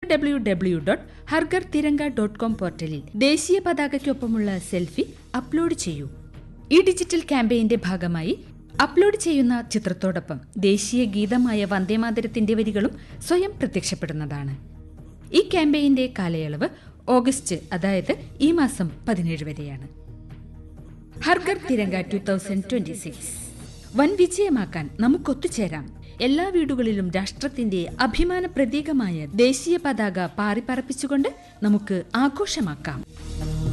W W dot ഹർഗർ Tiranga dot com പോർട്ടലിൽ ദേശീയ പതാകയ്ക്കൊപ്പമുള്ള സെൽഫി അപ്ലോഡ് ചെയ്യൂ ഈ ഡിജിറ്റൽ ക്യാമ്പയിന്റെ ഭാഗമായി അപ്ലോഡ് ചെയ്യുന്ന ചിത്രത്തോടൊപ്പം ദേശീയ ഗീതമായ വന്ദേമാതരത്തിന്റെ വരികളും സ്വയം പ്രത്യക്ഷപ്പെടുന്നതാണ് ഈ ക്യാമ്പയിന്റെ കാലയളവ് ഓഗസ്റ്റ് അതായത് ഈ മാസം പതിനേഴ് വരെയാണ് ഹർഗർ Tiranga two thousand twenty six വൻ വിജയമാക്കാൻ നമുക്കൊത്തുചേരാം എല്ലാ വീടുകളിലും രാഷ്ട്രത്തിന്റെ അഭിമാന പ്രതീകമായ ദേശീയ പതാക പാറിപ്പറപ്പിച്ചുകൊണ്ട് നമുക്ക് ആഘോഷമാക്കാം